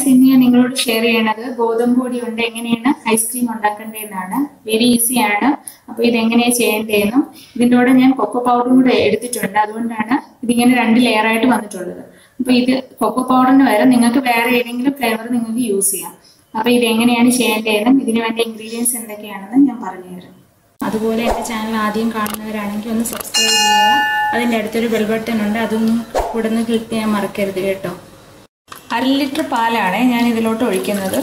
friends ഇന്ന് ഞാൻ നിങ്ങളോട് ഷെയർ ചെയ്യണത് ഗോതമ്പ് പൊടി കൊണ്ട് എങ്ങനെയാണ് ഐസ്ക്രീം ഉണ്ടാക്കേണ്ടതെന്നാണ് വെരി ഈസി ആണ് അപ്പൊ ഇത് എങ്ങനെയാണ് ചെയ്യേണ്ടതെന്നും ഇതിന്റെ കൂടെ ഞാൻ കൊക്കോ പൗഡറും കൂടെ എടുത്തിട്ടുണ്ട് അതുകൊണ്ടാണ് ഇതിങ്ങനെ രണ്ട് ലെയർ ആയിട്ട് വന്നിട്ടുള്ളത് അപ്പൊ ഇത് കൊക്കോ പൗഡറിന് വരെ നിങ്ങൾക്ക് വേറെ ഏതെങ്കിലും ഫ്ലേവർ നിങ്ങൾക്ക് യൂസ് ചെയ്യാം അപ്പൊ ഇത് എങ്ങനെയാണ് ചെയ്യേണ്ടതെന്നും ഇതിന് വേണ്ട ഇൻഗ്രീഡിയൻസ് എന്തൊക്കെയാണെന്ന് ഞാൻ പറഞ്ഞുതരാം അതുപോലെ എൻ്റെ ചാനൽ ആദ്യം കാണുന്നവരാണെങ്കിൽ ഒന്ന് സബ്സ്ക്രൈബ് ചെയ്യുക അതിൻ്റെ അടുത്തൊരു ബെൽ ബട്ടൺ ഉണ്ട് അതൊന്നും കൂടെ ഒന്ന് ക്ലിക്ക് ചെയ്യാൻ മറക്കരുത് കേട്ടോ അര ലിറ്റർ പാലാണ് ഞാൻ ഇതിലോട്ട് ഒഴിക്കുന്നത്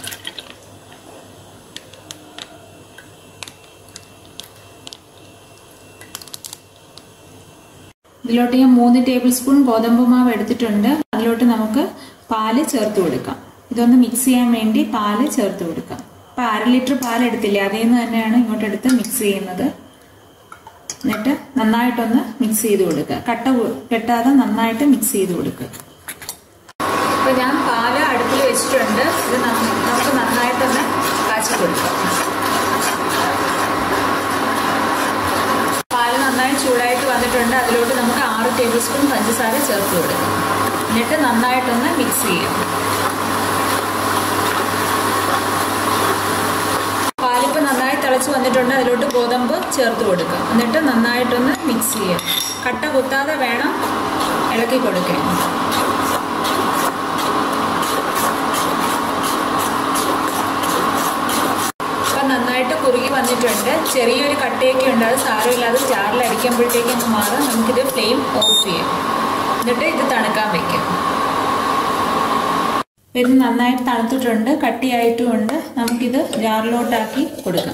ഇതിലോട്ട് ഞാൻ മൂന്ന് ടേബിൾ സ്പൂൺ ഗോതമ്പ് മാവ് എടുത്തിട്ടുണ്ട് അതിലോട്ട് നമുക്ക് പാല് ചേർത്ത് കൊടുക്കാം ഇതൊന്ന് മിക്സ് ചെയ്യാൻ വേണ്ടി പാല് ചേർത്ത് കൊടുക്കാം അപ്പം അര ലിറ്റർ പാൽ എടുത്തില്ലേ അതിൽ നിന്ന് തന്നെയാണ് ഇങ്ങോട്ട് എടുത്ത് മിക്സ് ചെയ്യുന്നത് എന്നിട്ട് നന്നായിട്ടൊന്ന് മിക്സ് ചെയ്ത് കൊടുക്കുക കട്ട കെട്ടാതെ നന്നായിട്ട് മിക്സ് ചെയ്ത് കൊടുക്കുക അപ്പോൾ ഞാൻ പാല് അടുപ്പിൽ വെച്ചിട്ടുണ്ട് ഇത് നമുക്ക് നന്നായിട്ടൊന്ന് കാച്ചി കൊടുക്കാം പാല് നന്നായി ചൂടായിട്ട് വന്നിട്ടുണ്ട് അതിലോട്ട് നമുക്ക് ആറ് ടേബിൾ സ്പൂൺ പഞ്ചസാര ചേർത്ത് കൊടുക്കാം എന്നിട്ട് നന്നായിട്ടൊന്ന് മിക്സ് ചെയ്യാം പാലിപ്പ് നന്നായി തിളച്ച് വന്നിട്ടുണ്ട് അതിലോട്ട് ഗോതമ്പ് ചേർത്ത് കൊടുക്കാം എന്നിട്ട് നന്നായിട്ടൊന്ന് മിക്സ് ചെയ്യാം കട്ട കുത്താതെ വേണം ഇളക്കി കൊടുക്കാൻ അപ്പം നന്നായിട്ട് കുറുകി വന്നിട്ടുണ്ട് ചെറിയൊരു കട്ടയൊക്കെ ഉണ്ട് അത് സാരമില്ലാതെ ജാറിൽ അടിക്കുമ്പോഴത്തേക്കും മാറും നമുക്കിത് ഫ്ലെയിം ഓഫ് ചെയ്യാം എന്നിട്ട് ഇത് തണുക്കാൻ വെക്കാം ഇത് നന്നായിട്ട് തണുത്തിട്ടുണ്ട് കട്ടിയായിട്ടുമുണ്ട് നമുക്കിത് ജാറിലോട്ടാക്കി കൊടുക്കാം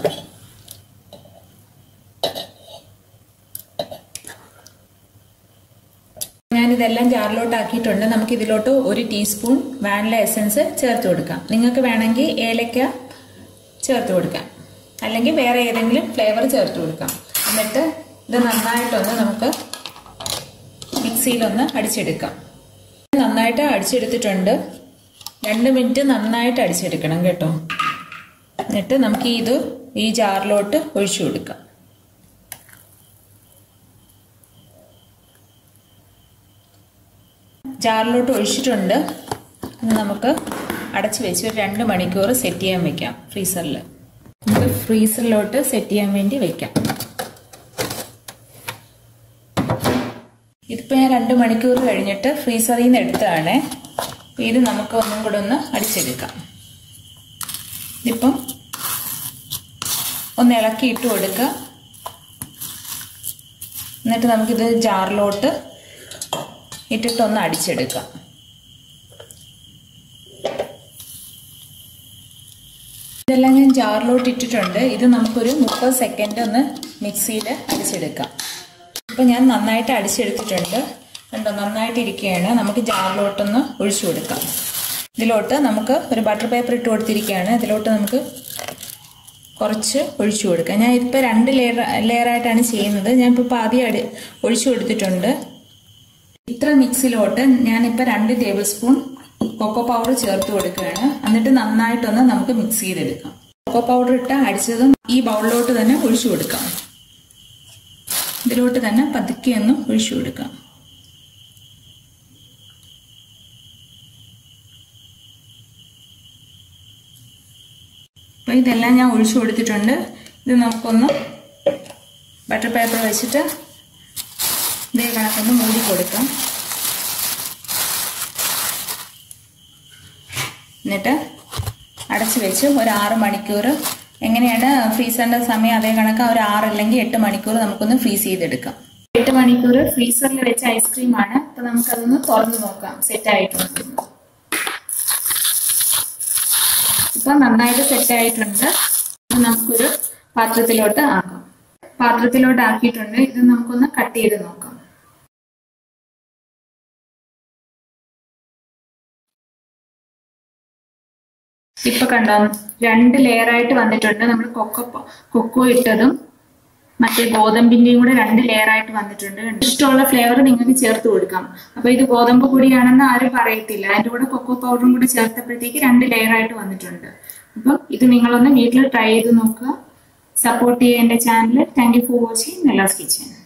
ഞാനിതെല്ലാം ജാറിലോട്ടാക്കിയിട്ടുണ്ട് നമുക്ക് ഇതിലോട്ട് ഒരു ടീസ്പൂൺ വാനില എസൻസ് ചേർത്ത് കൊടുക്കാം നിങ്ങൾക്ക് വേണമെങ്കിൽ ഏലക്ക ചേർത്ത് കൊടുക്കാം അല്ലെങ്കിൽ വേറെ ഏതെങ്കിലും ഫ്ലേവർ ചേർത്ത് കൊടുക്കാം എന്നിട്ട് ഇത് നന്നായിട്ടൊന്ന് നമുക്ക് മിക്സിയിലൊന്ന് അടിച്ചെടുക്കാം നന്നായിട്ട് അടിച്ചെടുത്തിട്ടുണ്ട് രണ്ട് മിനിറ്റ് നന്നായിട്ട് അടിച്ചെടുക്കണം കേട്ടോ എന്നിട്ട് നമുക്ക് ഇത് ഈ ജാറിലോട്ട് ഒഴിച്ചു കൊടുക്കാം ജാറിലോട്ട് ഒഴിച്ചിട്ടുണ്ട് നമുക്ക് അടച്ചു വെച്ച് ഒരു രണ്ട് മണിക്കൂർ സെറ്റ് ചെയ്യാൻ വെക്കാം ഫ്രീസറിൽ നമുക്ക് ഫ്രീസറിലോട്ട് സെറ്റ് ചെയ്യാൻ വേണ്ടി വെക്കാം ഇതിപ്പോൾ ഞാൻ രണ്ട് മണിക്കൂർ കഴിഞ്ഞിട്ട് ഫ്രീസറിൽ നിന്ന് എടുത്തതാണ് ഇത് നമുക്ക് ഒന്നും കൂടെ ഒന്ന് അടിച്ചെടുക്കാം ഇതിപ്പം ഒന്ന് ഇളക്കി ഇട്ട് കൊടുക്കുക എന്നിട്ട് നമുക്കിത് ജാറിലോട്ട് ഇട്ടിട്ടൊന്ന് അടിച്ചെടുക്കാം ഇതെല്ലാം ഞാൻ ജാറിലോട്ട് ഇട്ടിട്ടുണ്ട് ഇത് നമുക്കൊരു മുപ്പത് സെക്കൻഡ് ഒന്ന് മിക്സിയിൽ അടിച്ചെടുക്കാം ഇപ്പം ഞാൻ നന്നായിട്ട് അടിച്ചെടുത്തിട്ടുണ്ട് കണ്ടോ നന്നായിട്ട് ഇരിക്കുകയാണ് നമുക്ക് ജാറിലോട്ടൊന്ന് ഒഴിച്ചു കൊടുക്കാം ഇതിലോട്ട് നമുക്ക് ഒരു ബട്ടർ പേപ്പർ ഇട്ട് കൊടുത്തിരിക്കുകയാണ് ഇതിലോട്ട് നമുക്ക് കുറച്ച് ഒഴിച്ചു കൊടുക്കാം ഞാൻ ഇപ്പോൾ രണ്ട് ലെയർ ലെയറായിട്ടാണ് ചെയ്യുന്നത് ഞാൻ ഇപ്പോൾ പാതി അടി ഒഴിച്ചു കൊടുത്തിട്ടുണ്ട് ഇത്ര മിക്സിലോട്ട് ഞാനിപ്പോൾ രണ്ട് ടേബിൾ സ്പൂൺ കൊക്കോ പൗഡർ ചേർത്ത് കൊടുക്കുകയാണ് എന്നിട്ട് നന്നായിട്ടൊന്ന് നമുക്ക് മിക്സ് ചെയ്തെടുക്കാം കൊക്കോ പൗഡർ ഇട്ട് അടിച്ചതും ഈ ബൗളിലോട്ട് തന്നെ ഒഴിച്ചു കൊടുക്കാം ഇതിലോട്ട് തന്നെ പതുക്കെ ഒന്ന് ഒഴിച്ചു കൊടുക്കാം അപ്പോൾ ഇതെല്ലാം ഞാൻ ഒഴിച്ചു കൊടുത്തിട്ടുണ്ട് ഇത് നമുക്കൊന്ന് ബട്ടർ പേപ്പർ വെച്ചിട്ട് ഇതേ കണക്കൊന്ന് മൂടി കൊടുക്കാം എന്നിട്ട് അടച്ചു വെച്ച് ഒരു ആറ് മണിക്കൂർ എങ്ങനെയാണ് ഫ്രീസറിന്റെ സമയം അതേ കണക്ക് ഒരു ആറ് അല്ലെങ്കിൽ എട്ട് മണിക്കൂർ നമുക്കൊന്ന് ഫ്രീസ് ചെയ്തെടുക്കാം എട്ട് മണിക്കൂർ ഫ്രീസറിൽ വെച്ച ഐസ്ക്രീം ആണ് അപ്പൊ നമുക്കതൊന്ന് തുറന്നു നോക്കാം സെറ്റ് ആയിട്ടുണ്ട് ഇപ്പൊ നന്നായിട്ട് സെറ്റ് ആയിട്ടുണ്ട് നമുക്കൊരു പാത്രത്തിലോട്ട് ആക്കാം പാത്രത്തിലോട്ട് ആക്കിയിട്ടുണ്ട് ഇത് നമുക്കൊന്ന് കട്ട് ചെയ്ത് നോക്കാം ഇപ്പൊ കണ്ടോ രണ്ട് ലെയർ ആയിട്ട് വന്നിട്ടുണ്ട് നമ്മൾ കൊക്കോ കൊക്കോ ഇട്ടതും മറ്റേ ഗോതമ്പിന്റെയും കൂടെ രണ്ട് ലെയർ ആയിട്ട് വന്നിട്ടുണ്ട് ഇഷ്ടമുള്ള ഫ്ലേവർ നിങ്ങൾക്ക് ചേർത്ത് കൊടുക്കാം അപ്പൊ ഇത് ഗോതമ്പ് പൊടിയാണെന്ന് ആരും പറയത്തില്ല അതിന്റെ കൂടെ കൊക്കോ പൗഡറും കൂടെ ചേർത്തപ്പോഴത്തേക്ക് രണ്ട് ലെയർ ആയിട്ട് വന്നിട്ടുണ്ട് അപ്പൊ ഇത് നിങ്ങളൊന്ന് വീട്ടിൽ ട്രൈ ചെയ്ത് നോക്കുക സപ്പോർട്ട് ചെയ്യുക എന്റെ channel thank you for watching നെല്ലാസ് കിച്ചൻ